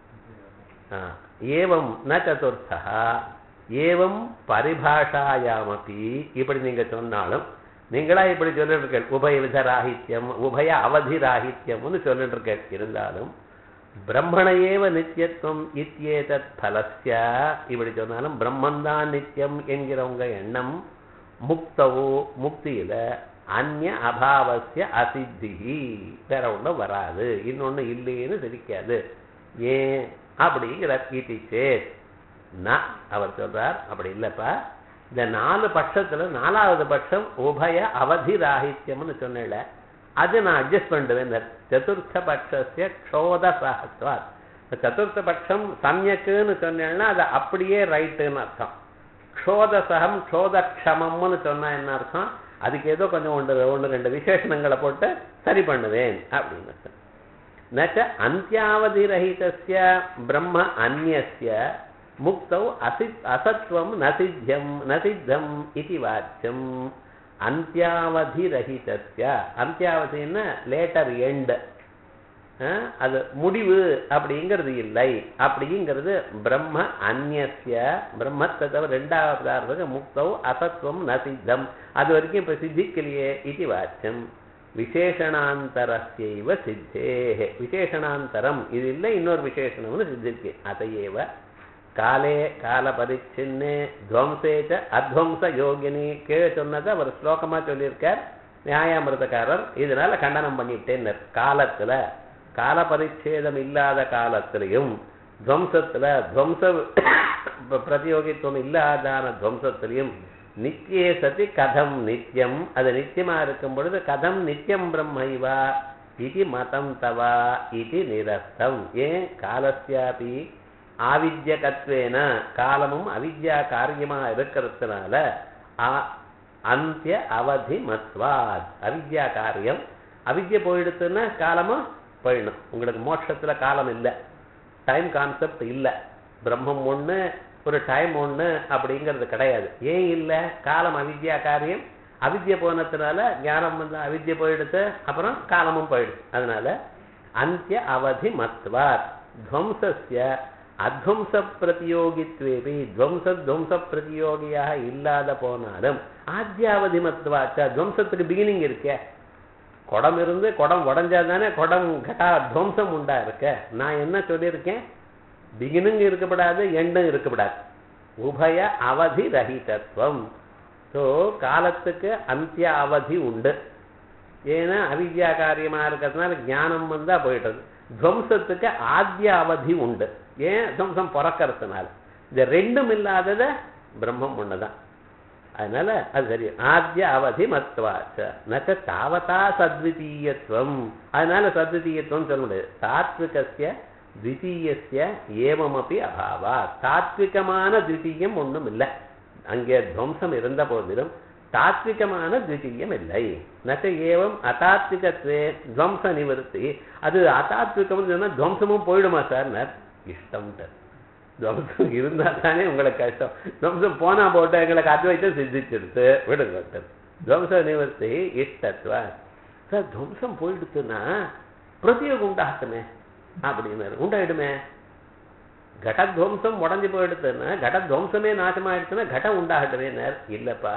ஆ, ஏவம் ந சதுர்த்தா ஏவம் பரிபாஷாயாமபி இப்படி நீங்க சொன்னாலும் நீங்களா இப்படி சொல்லிட்டு இருக்க உபயவித ராகித்யம் உபய அவதி ராகித்யம்னு சொல்லிட்டு இருக்க இருந்தாலும் பிரம்மணையேவ நித்தியத்துவம் இத்தியேதத் பலஸ்ய இப்படி சொன்னாலும் பிரம்மன்தான் நித்தியம் என்கிற உங்க எண்ணம் முக்தவோ முக்தியில அந்நிய அபாவசிய அசித்திகி வேற ஒண்ணும் வராது இன்னொன்னு இல்லைன்னு சிரிக்காது ஏன் அப்படிங்கிற இது சேத் ந அவர் சொல்றார் அப்படி இல்லப்பா இந்த நாலு பட்சத்துல நாலாவது பட்சம் உபய அவதி ராகித்யம்னு சொன்னேன்ல அது நான் அட்ஜஸ்ட் பண்ணுவேன் சதுர்த்த பட்சஸ்ய க்ஷோத சகத்வாத் சதுர்த்த பட்சம் சமயக்குன்னு சொன்னேன்னா அது அப்படியே ரைட்டுன்னு அர்த்தம் க்ஷோதசகம் க்ஷோதக்ஷமம்னு சொன்னா என்ன அர்த்தம் அதுக்கு ஏதோ கொஞ்சம் ஒன்று ஒன்று ரெண்டு விசேஷணங்களை போட்டு சரி பண்ணுவேன் அப்படின்னு அர்த்தம் நச்ச அந்தியாவதிரகிதஸ்ய பிரம்ம அந்நியஸ்ய முக்தௌ அசி அசத்வம் நசித்தியம் நசித்தம் இது வாச்சியம் அந்தியாவதிரகிதஸ்ய அந்தியாவதின்னா லேட்டர் எண்ட் அது முடிவு அப்படிங்கிறது இல்லை அப்படிங்கிறது பிரம்ம அந்நியஸ்ய பிரம்மத்தை தவிர ரெண்டாவது பதார்த்தத்துக்கு முக்தௌ அசத்வம் நசித்தம் அது வரைக்கும் இப்ப சித்திக்கலையே இது வாச்சியம் விசேஷணாந்தரஸ்யைவ சித்தேஹ விசேஷணாந்தரம் இது இல்லை இன்னொரு விசேஷணம்னு சித்திக்கு அதையேவ காலே கால பரிச்சின்னே துவம்சேச்ச அத்வம்ச யோகினி கீழே சொன்னதை அவர் ஸ்லோகமா சொல்லியிருக்கார் நியாயாமிரதக்காரர் இதனால கண்டனம் பண்ணிட்டேன்னு காலத்துல கால பரிச்சேதம் இல்லாத காலத்திலையும் துவம்சத்துல துவம்ச பிரதியோகித்துவம் இல்லாதான துவம்சத்திலையும் நித்தியே சதி கதம் நித்தியம் அது நித்தியமா இருக்கும் பொழுது கதம் நித்தியம் பிரம்மைவா இது மதம் தவா இது நிரஸ்தம் ஏன் காலஸ்யாபி ஆவித்யகத்வேன காலமும் அவித்யா காரியமா இருக்கிறதுனால ஆ- அந்திய அவதி மத்வாத் அவித்யா காரியம் அவித்ய போயிடுத்துன்னா காலமும் போயிடணும் உங்களுக்கு மோட்சத்துல காலம் இல்லை டைம் கான்செப்ட் இல்லை பிரம்மம் ஒண்ணு ஒரு டைம் ஒண்ணு அப்படிங்கிறது கிடையாது ஏன் இல்லை காலம் அவித்யா காரியம் அவித்ய போனதுனால ஞானம் வந்து அவித்ய போயிடுத்து அப்புறம் காலமும் போயிடுது அதனால அந்திய அவதி மத்வாத் துவம்சஸ்ய அத்வம்ச பிரதியோகித்வேபி துவம்ச துவம்ச பிரதியோகியாக இல்லாத போனாலும் ஆத்யாவதி மத்வாச்ச துவம்சத்துக்கு பிகினிங் இருக்கே குடம் இருந்து குடம் உடஞ்சாதானே குடம் கட்டா துவம்சம் உண்டா இருக்க நான் என்ன சொல்லியிருக்கேன் பிகினிங் இருக்கப்படாது எண்டும் இருக்கப்படாது உபய அவதி ரஹிதத்துவம் ஸோ காலத்துக்கு அந்திய அவதி உண்டு ஏன்னா அவித்யா காரியமா இருக்கிறதுனால ஞானம் வந்தா போயிட்டது துவம்சத்துக்கு ஆத்திய அவதி உண்டு ஏன் துவம்சம் பிறக்கிறதுனால இந்த ரெண்டும் இல்லாதத பிரம்மம் ஒண்ணுதான் அதனால அது சரி ஆத்திய அவதி மத்வாச்ச நச்ச தாவதா சத்விதீயத்துவம் அதனால சத்விதீயத்துவம் சொல்ல முடியாது தாத்விகசிய த்விதீயஸ்ய ஏவமப்பி அபாவா தாத்விகமான த்விதீயம் ஒண்ணும் இல்லை அங்கே துவம்சம் இருந்த போதிலும் தாத்விகமான த்விதீயம் இல்லை நச்ச ஏவம் அதாத்விகத்வே துவம்ச நிவர்த்தி அது அதாத்விகம் சொன்னா துவம்சமும் போயிடுமா சார் இஷ்டம் துவம்சம் இருந்தா தானே உங்களுக்கு கஷ்டம் துவம்சம் போனா போட்டு எங்களுக்கு அத்வைத்தம் சித்திச்சிடுத்து விடுங்க துவம்ச நிவர்த்தி இஷ்டத்வ சார் துவம்சம் போயிடுச்சுன்னா பிரத்தியோகம் உண்டாகட்டுமே அப்படின்னு உண்டாயிடுமே கடத்வம்சம் உடஞ்சி போயிடுத்துன்னா கடத்வம்சமே நாசமாயிடுச்சுன்னா கடம் உண்டாகட்டுமே இல்லப்பா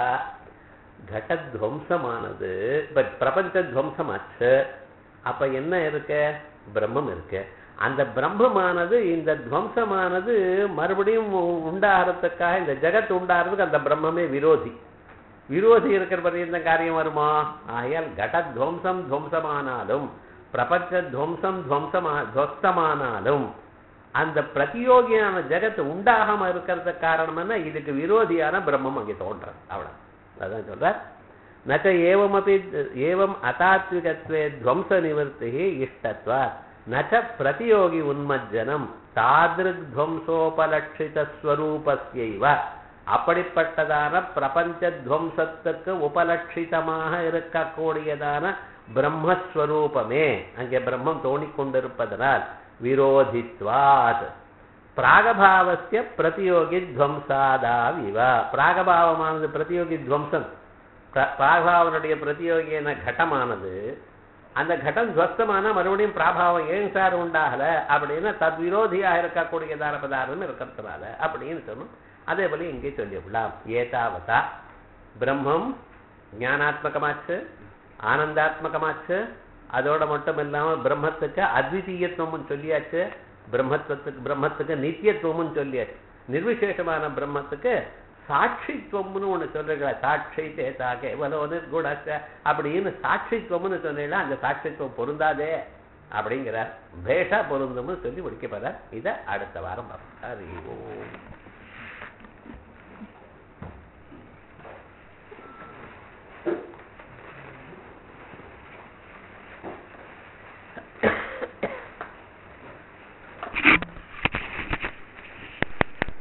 கடத்வம்சமானது இப்ப பிரபஞ்ச துவம்சமாச்சு அப்ப என்ன இருக்க பிரம்மம் இருக்கு அந்த பிரம்மமானது இந்த துவம்சமானது மறுபடியும் உண்டாகிறதுக்காக இந்த ஜெகத் உண்டாகிறதுக்கு அந்த பிரம்மமே விரோதி விரோதி இருக்கிற பர்யந்த காரியம் வருமா ஆகையால் கடத்வம்சம் துவம்சமானாலும் பிரபஞ்ச துவம்சம் துவம்சமா துவஸ்தமானாலும் அந்த பிரதியோகியான ஜெகத் உண்டாகாம இருக்கிறதுக்கு காரணம் என்ன இதுக்கு விரோதியான பிரம்மம் அங்கே தோன்றது அவ்வளவு அதான் சொல்ற நச்ச ஏவமபி ஏவம் அதாத்விகத்வே துவம்ச நிவர்த்தி இஷ்டத்வா நச்ச பிரதியோகி உன்மஜ்ஜனம் தாதிருக் துவம்சோபலட்சித ஸ்வரூபஸ்யைவ அப்படிப்பட்டதான பிரபஞ்ச துவம்சத்துக்கு உபலட்சிதமாக இருக்கக்கூடியதான பிரம்மஸ்வரூபமே அங்கே பிரம்மம் தோணிக்கொண்டிருப்பதனால் விரோதித்வாத் பிராகபாவசிய பிரதியோகி துவம்சாதாவிவ பிராகபாவமானது பிரதியோகி துவம்சம் பிராகபாவனுடைய பிரதியோகியான கடமானது அந்த கட்டம் துவஸ்தமான மறுபடியும் பிராபாவம் ஏன் சார் உண்டாகல அப்படின்னா தத்விரோதியாக இருக்கக்கூடியதான பதார்த்தம் இருக்கிறதுனால அப்படின்னு சொன்னோம் அதே போல இங்கே சொல்லிவிடலாம் ஏதாவதா பிரம்மம் ஞானாத்மகமாச்சு ஆனந்தாத்மகமாச்சு அதோட மட்டும் இல்லாம பிரம்மத்துக்கு அத்விதீயத்துவமும் சொல்லியாச்சு பிரம்மத்துவத்துக்கு பிரம்மத்துக்கு நித்தியத்துவமும் சொல்லியாச்சு நிர்விசேஷமான பிரம்மத்துக்கு சாட்சித்துவம்னு ஒண்ணு சொல்றீங்களா சாட்சி தேசா கேவலோ நிர்குணச்ச அப்படின்னு சாட்சித்துவம்னு சொன்னீங்களா அந்த சாட்சித்துவம் பொருந்தாதே அப்படிங்கிறார் பேஷா பொருந்தும்னு சொல்லி முடிக்க போறார் இதை அடுத்த வாரம் பார்ப்போம் ஹரி ஓம்